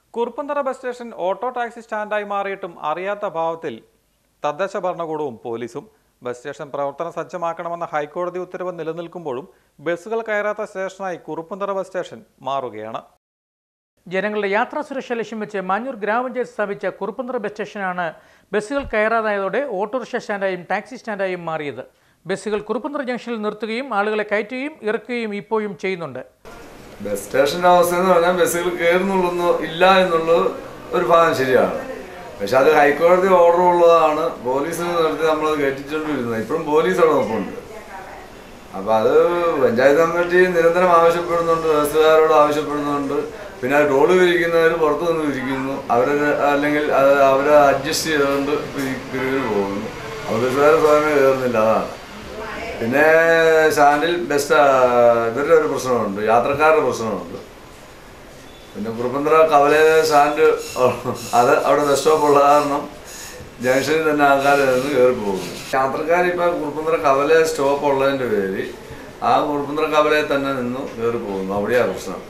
Kuruppanthara bus station auto taxi സ്റ്റാൻഡായി മാറിയിട്ടും അറിയാത്ത ഭാവത്തിൽ തദ്ദേശ ഭരണകൂടവും പോലീസും ബസ് സ്റ്റേഷൻ പ്രവർത്തന സജ്ജമാക്കണമെന്ന ഹൈക്കോടതി ഉത്തരവ് നിലനിൽക്കുമ്പോഴും ബസ്സുകൾ കയറാത്ത സ്റ്റേഷനായി കുറുപ്പന്തറ ബസ് സ്റ്റേഷൻ മാറുകയാണ് ജനങ്ങളുടെ യാത്രാ സുരക്ഷ ലക്ഷ്യം വെച്ച് മാഞ്ഞൂർ ഗ്രാമപഞ്ചായത്ത് സ്ഥാപിച്ച കുറുപ്പന്തറ ബസ് സ്റ്റേഷനാണ് ബസ്സുകൾ കയറാതായതോടെ ഓട്ടോറിക്ഷ സ്റ്റാൻഡായും ടാക്സി സ്റ്റാൻഡായും മാറിയത് ബസ്സുകൾ കുറുപ്പന്തറ ജംഗ്ഷനിൽ നിർത്തുകയും ആളുകളെ കയറ്റുകയും ഇറക്കുകയും ഇപ്പോഴും ചെയ്യുന്നുണ്ട് ബസ് സ്റ്റേഷന്റെ അവസ്ഥ എന്ന് പറഞ്ഞാൽ ബസ്സുകൾ കയറുന്നുള്ളൂ ഇല്ല എന്നുള്ളത് ഒരു ഭാഗം ശരിയാണ് പക്ഷെ അത് ഹൈക്കോടതി ഓർഡർ ഉള്ളതാണ് പോലീസ് നടത്തി നമ്മൾ കയറ്റിച്ചുകൊണ്ടിരുന്നത് ഇപ്പോഴും പോലീസ് അവിടെ നിൽപ്പുണ്ട് അപ്പൊ അത് പഞ്ചായത്ത് കമ്മിറ്റി നിരന്തരം ആവശ്യപ്പെടുന്നുണ്ട് ബസ്സുകാരോട് ആവശ്യപ്പെടുന്നുണ്ട് പിന്നെ അത് ടോള് വിരിക്കുന്നവർ പുറത്തു നിന്ന് വിരിക്കുന്നു അവരെ അല്ലെങ്കിൽ അത് അവരെ അഡ്ജസ്റ്റ് ചെയ്തുകൊണ്ട് പിരിവിന് പോകുന്നു അപ്പോൾ ബസ്സുകാർ സ്വയമേ കയറുന്നില്ല അതാണ് പിന്നെ സ്റ്റാൻഡിൽ ബസ് ഇവരുടെ ഒരു പ്രശ്നമുണ്ട് യാത്രക്കാരുടെ പ്രശ്നമുണ്ട് പിന്നെ കുറുപ്പന്തറ കവല സ്റ്റാൻഡ് അത് അവിടെ ബസ് സ്റ്റോപ്പ് ഉള്ള കാരണം ജംഗ്ഷനിൽ തന്നെ ആൾക്കാർ നിന്ന് കയറി പോകുന്നു യാത്രക്കാർ ഇപ്പം കുറുപ്പന്തറ കവല സ്റ്റോപ്പ് ഉള്ളതിൻ്റെ പേര് ആ കുറുപ്പന്തറ കവലയിൽ തന്നെ നിന്ന് കയറി പോകുന്നു അവിടെയാണ് പ്രശ്നം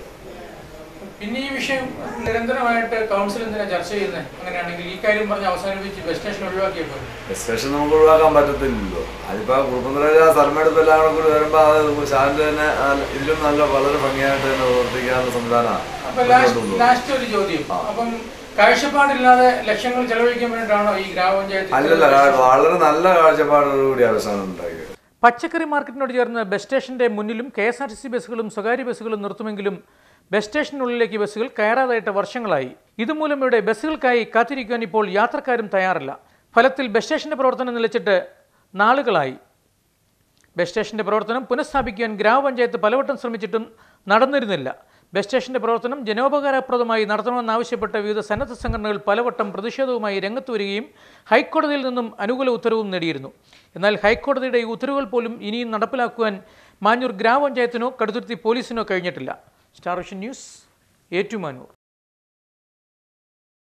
പിന്നെ ഈ വിഷയം നിരന്തരമായിട്ട് കൗൺസിൽ എന്തിനാ ചർച്ച ചെയ്യുന്നത് അങ്ങനെയാണെങ്കിൽ ഈ കാര്യം പറഞ്ഞ് അവസാനിപ്പിച്ച് ബസ് സ്റ്റേഷൻ ഒഴിവാക്കിയപ്പോൾ ബസ് സ്റ്റേഷൻ നമുക്ക് ഒഴിവാക്കാൻ പറ്റത്തില്ലല്ലോ അതിപ്പോ കുറുപ്പന്തറ സ്ഥലമെടുപ്പ് എല്ലാം കൂടെ കൂടി വരുമ്പോൾ അത് സ്റ്റാൻഡ് തന്നെ നല്ല- ഇതിലും നല്ല വളരെ ഭംഗിയായിട്ട് തന്നെ പ്രവർത്തിക്കാനുള്ള അപ്പൊ ലാസ്റ്റ് സംവിധാനമാണ് ലാസ്റ്റ് ഒരു ചോദ്യം അപ്പം കാഴ്ചപ്പാടില്ലാതെ ലക്ഷങ്ങൾ ചെലവഴിക്കാൻ വേണ്ടിയിട്ടാണോ ഈ ഗ്രാമപഞ്ചായത്ത് അല്ലല്ല കാ- വളരെ നല്ല കാഴ്ചപ്പാടോടുകൂടി അവസാനം ഉണ്ടാക്കിയത് പച്ചക്കറി മാർക്കറ്റിനോട് ചേർന്ന് ബസ് സ്റ്റേഷന്റെ മുന്നിലും K S R T C ബസ്സുകളും സ്വകാര്യ ബസ്സുകളും നിർത്തുമെങ്കിലും ബസ് സ്റ്റേഷനുള്ളിലേക്ക് ബസ്സുകൾ കയറാതായിട്ട് വർഷങ്ങളായി ഇതുമൂലം ഇവിടെ ബസ്സുകൾക്കായി കാത്തിരിക്കുവാൻ ഇപ്പോൾ യാത്രക്കാരും തയ്യാറല്ല ഫലത്തിൽ ബസ് സ്റ്റേഷന്റെ പ്രവർത്തനം നിലച്ചിട്ട് നാളുകളായി ബസ് സ്റ്റേഷന്റെ പ്രവർത്തനം പുനഃസ്ഥാപിക്കുവാൻ ഗ്രാമപഞ്ചായത്ത് പലവട്ടം ശ്രമിച്ചിട്ടും നടന്നിരുന്നില്ല ബസ് സ്റ്റേഷന്റെ പ്രവർത്തനം ജനോപകാരപ്രദമായി നടത്തണമെന്നാവശ്യപ്പെട്ട വിവിധ സന്നദ്ധ സംഘടനകൾ പലവട്ടം പ്രതിഷേധവുമായി രംഗത്ത് വരികയും ഹൈക്കോടതിയിൽ നിന്നും അനുകൂല ഉത്തരവും നേടിയിരുന്നു എന്നാൽ ഹൈക്കോടതിയുടെ ഈ ഉത്തരവുകൾ പോലും ഇനിയും നടപ്പിലാക്കുവാൻ മാഞ്ഞൂർ ഗ്രാമപഞ്ചായത്തിനോ കടുത്തുരുത്തി പോലീസിനോ കഴിഞ്ഞിട്ടില്ല സ്റ്റാർ വിഷൻ ന്യൂസ് ഏറ്റുമാനൂർ